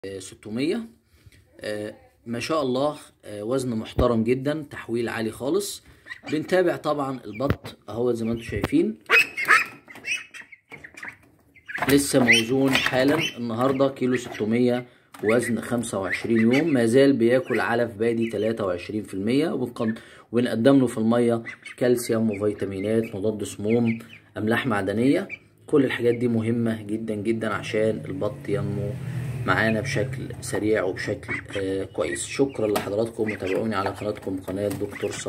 600 آه، ما شاء الله آه، وزن محترم جدا تحويل عالي خالص بنتابع طبعا البط اهو زي ما انتم شايفين لسه موزون حالا النهارده كيلو 600 وزن 25 يوم ما زال بياكل علف بادي 23% وبنقد- وبنقدم له في الميه كالسيوم وفيتامينات مضاد سموم املاح معدنيه كل الحاجات دي مهمه جدا جدا عشان البط ينمو معانا بشكل سريع وبشكل آه كويس شكرا لحضراتكم وتابعوني على قناتكم قناه دكتور صالح